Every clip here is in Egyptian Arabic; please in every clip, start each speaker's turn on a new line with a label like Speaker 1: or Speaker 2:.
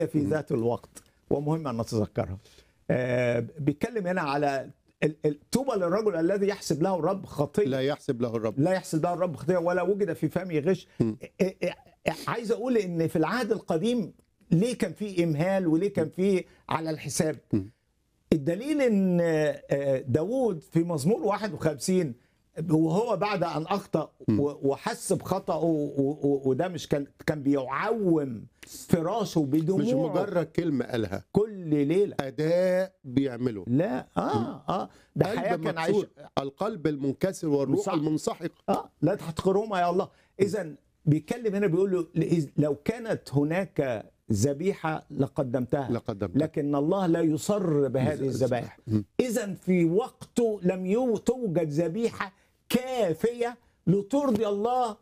Speaker 1: في ذات الوقت ومهم ان نتذكرها آه، بيتكلم هنا على ال- ال- طوبى للرجل الذي يحسب له الرب خطيه
Speaker 2: لا يحسب له الرب
Speaker 1: لا يحسب له الرب خطيه ولا وجد في فمه غش
Speaker 2: م.
Speaker 1: إيه- إيه- عايز اقول ان في العهد القديم ليه كان في امهال وليه كان في على الحساب
Speaker 2: م.
Speaker 1: الدليل ان آه، داوود في مزمور 51 وهو بعد ان اخطا و- وحس بخطأه و- و- وده مش كان كان بيعوم فراشه
Speaker 2: مش
Speaker 1: بدموع
Speaker 2: مجرد كلمه قالها
Speaker 1: كل ليله
Speaker 2: اداء بيعمله
Speaker 1: لا اه اه ده حياه
Speaker 2: قلب
Speaker 1: كان عايش
Speaker 2: مكسور القلب المنكسر والروح
Speaker 1: صح.
Speaker 2: المنسحق
Speaker 1: اه لا تحتقرهما يا الله اذا بيتكلم هنا بيقول له لإذ- لو كانت هناك ذبيحه لقدمتها
Speaker 2: لقدمت
Speaker 1: لكن الله لا يصر بهذه الذبائح
Speaker 2: مم.
Speaker 1: اذا في وقته لم يو- توجد ذبيحه كافيه لترضي الله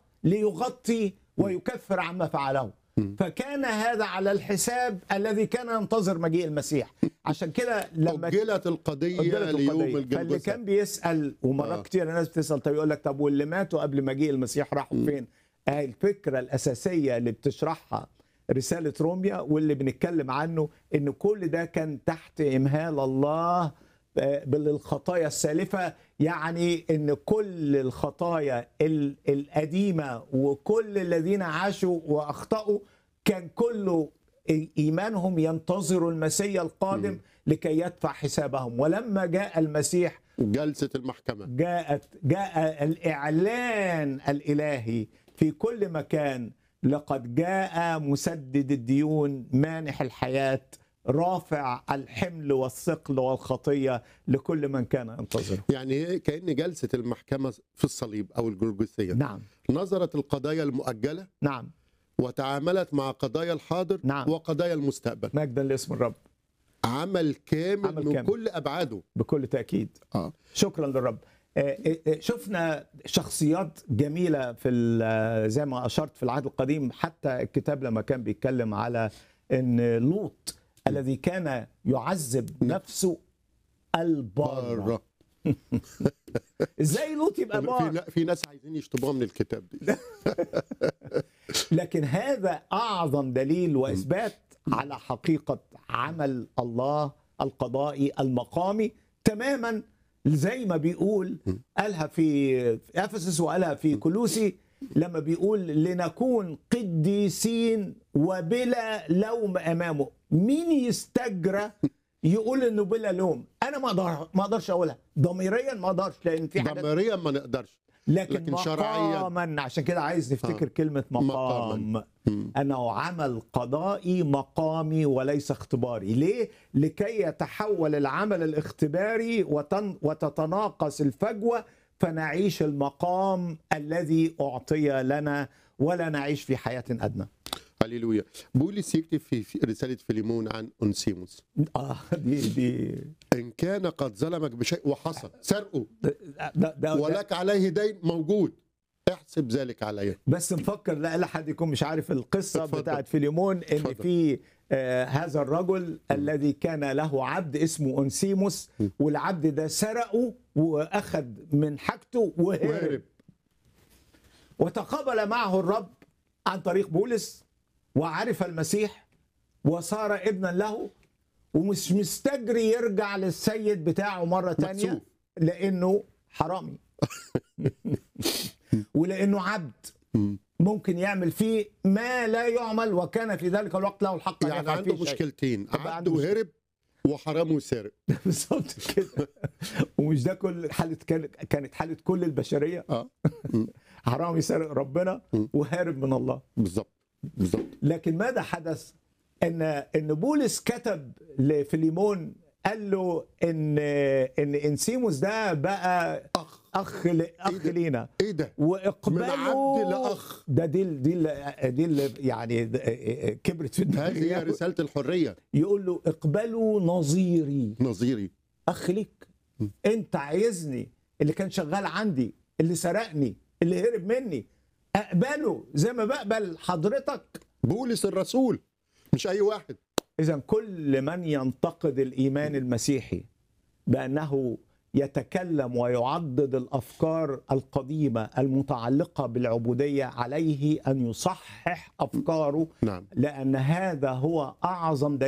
Speaker 1: ليغطي ويكفر عما فعله
Speaker 2: مم.
Speaker 1: فكان هذا على الحساب الذي كان ينتظر مجيء المسيح عشان كده لما
Speaker 2: أجلت القضية
Speaker 1: قدرت
Speaker 2: ليوم
Speaker 1: القضية. فاللي
Speaker 2: الجلجسة
Speaker 1: كان بيسال ومرات
Speaker 2: آه.
Speaker 1: كتير الناس بتسال طب يقول لك طب واللي ماتوا قبل مجيء المسيح راحوا فين؟ آه الفكره الاساسيه اللي بتشرحها رساله روميا واللي بنتكلم عنه ان كل ده كان تحت امهال الله آه، بالخطايا السالفه يعني ان كل الخطايا ال- القديمه وكل الذين عاشوا واخطاوا كان كله ايمانهم ينتظروا المسيا القادم لكي يدفع حسابهم ولما جاء المسيح
Speaker 2: جلسة المحكمة
Speaker 1: جاءت جاء الاعلان الالهي في كل مكان لقد جاء مسدد الديون مانح الحياه رافع الحمل والثقل والخطيه لكل من كان ينتظره
Speaker 2: يعني هي كأن جلسة المحكمة في الصليب أو الجلجسية
Speaker 1: نعم
Speaker 2: نظرت القضايا المؤجلة
Speaker 1: نعم
Speaker 2: وتعاملت مع قضايا الحاضر
Speaker 1: نعم.
Speaker 2: وقضايا المستقبل
Speaker 1: مجدا لاسم الرب
Speaker 2: عمل كامل
Speaker 1: عمل
Speaker 2: من
Speaker 1: كامل.
Speaker 2: كل أبعاده
Speaker 1: بكل تاكيد
Speaker 2: آه.
Speaker 1: شكرا للرب آه، آه، آه، شفنا شخصيات جميلة في ال- زي ما أشرت في العهد القديم حتى الكتاب لما كان بيتكلم على أن لوط الذي كان يعذب نفسه البار
Speaker 2: بره
Speaker 1: ازاي لوط يبقى
Speaker 2: في,
Speaker 1: بار
Speaker 2: ن- في ناس عايزين يشطبوها من الكتاب دي
Speaker 1: لكن هذا أعظم دليل وإثبات على حقيقة عمل الله القضائي المقامي تماما زي ما بيقول قالها في في أفسس وقالها في كلوسي لما بيقول لنكون قديسين وبلا لوم أمامه مين يستجرى يقول انه بلا لوم انا ما اقدر ما اقدرش اقولها ضميريا ما اقدرش لان في حاجات
Speaker 2: ضميريا ما نقدرش
Speaker 1: لكن,
Speaker 2: لكن شرعياً.
Speaker 1: مقاما عشان كده عايز نفتكر
Speaker 2: آه.
Speaker 1: كلمة مقام
Speaker 2: مقاماً. مم.
Speaker 1: أنه عمل قضائي مقامي وليس اختباري ليه؟ لكي يتحول العمل الاختباري وتن وتتناقص الفجوة فنعيش المقام الذي أعطي لنا ولا نعيش في حياة أدنى
Speaker 2: هللويا بولس يكتب في في رسالة فيليمون عن أنسيموس
Speaker 1: آه دي دي
Speaker 2: إن كان قد ظلمك بشيء وحصل سرقه
Speaker 1: ده, ده, ده
Speaker 2: ولك عليه دين موجود احسب ذلك علي
Speaker 1: بس نفكر لا لا حد يكون مش عارف القصه
Speaker 2: اتفضل.
Speaker 1: بتاعت فيليمون ان
Speaker 2: اتفضل.
Speaker 1: في آه هذا الرجل الذي كان له عبد اسمه انسيموس والعبد ده سرقه واخذ من حاجته وهرب
Speaker 2: وهرب
Speaker 1: وتقابل معه الرب عن طريق بولس وعرف المسيح وصار ابنا له ومش مستجري يرجع للسيد بتاعه مرة تانية
Speaker 2: مكسوف.
Speaker 1: لأنه حرامي ولأنه عبد
Speaker 2: مم.
Speaker 1: ممكن يعمل فيه ما لا يعمل وكان في ذلك الوقت له الحق أن
Speaker 2: يعني
Speaker 1: يفعل
Speaker 2: عنده
Speaker 1: فيه شيء.
Speaker 2: مشكلتين
Speaker 1: يبقى
Speaker 2: عبد
Speaker 1: عنده مشكلة.
Speaker 2: وهرب وحرام وسارق
Speaker 1: بالظبط كده ومش ده كل حالة كان- كانت حالة كل البشرية
Speaker 2: اه
Speaker 1: حرامي سارق ربنا
Speaker 2: م.
Speaker 1: وهارب من الله
Speaker 2: بالظبط بالظبط
Speaker 1: لكن ماذا حدث ان ان بولس كتب لفيليمون قال له ان ان انسيموس ده بقى
Speaker 2: اخ
Speaker 1: اخ ل- اخ
Speaker 2: ده؟
Speaker 1: لينا
Speaker 2: ايه ده
Speaker 1: واقباله
Speaker 2: من عبد لأخ.
Speaker 1: ده دي ال- دي ال- دي اللي يعني د- كبرت في
Speaker 2: هذه هي
Speaker 1: دماغي
Speaker 2: رسالة الحرية
Speaker 1: يقول له اقبلوا نظيري
Speaker 2: نظيري
Speaker 1: اخ ليك انت عايزني اللي كان شغال عندي اللي سرقني اللي هرب مني اقبله زي ما بقبل حضرتك
Speaker 2: بولس الرسول مش اي واحد
Speaker 1: إذا كل من ينتقد الإيمان المسيحي بأنه يتكلم ويعضد الافكار القديمه المتعلقه بالعبوديه عليه ان يصحح افكاره
Speaker 2: نعم
Speaker 1: لان هذا هو اعظم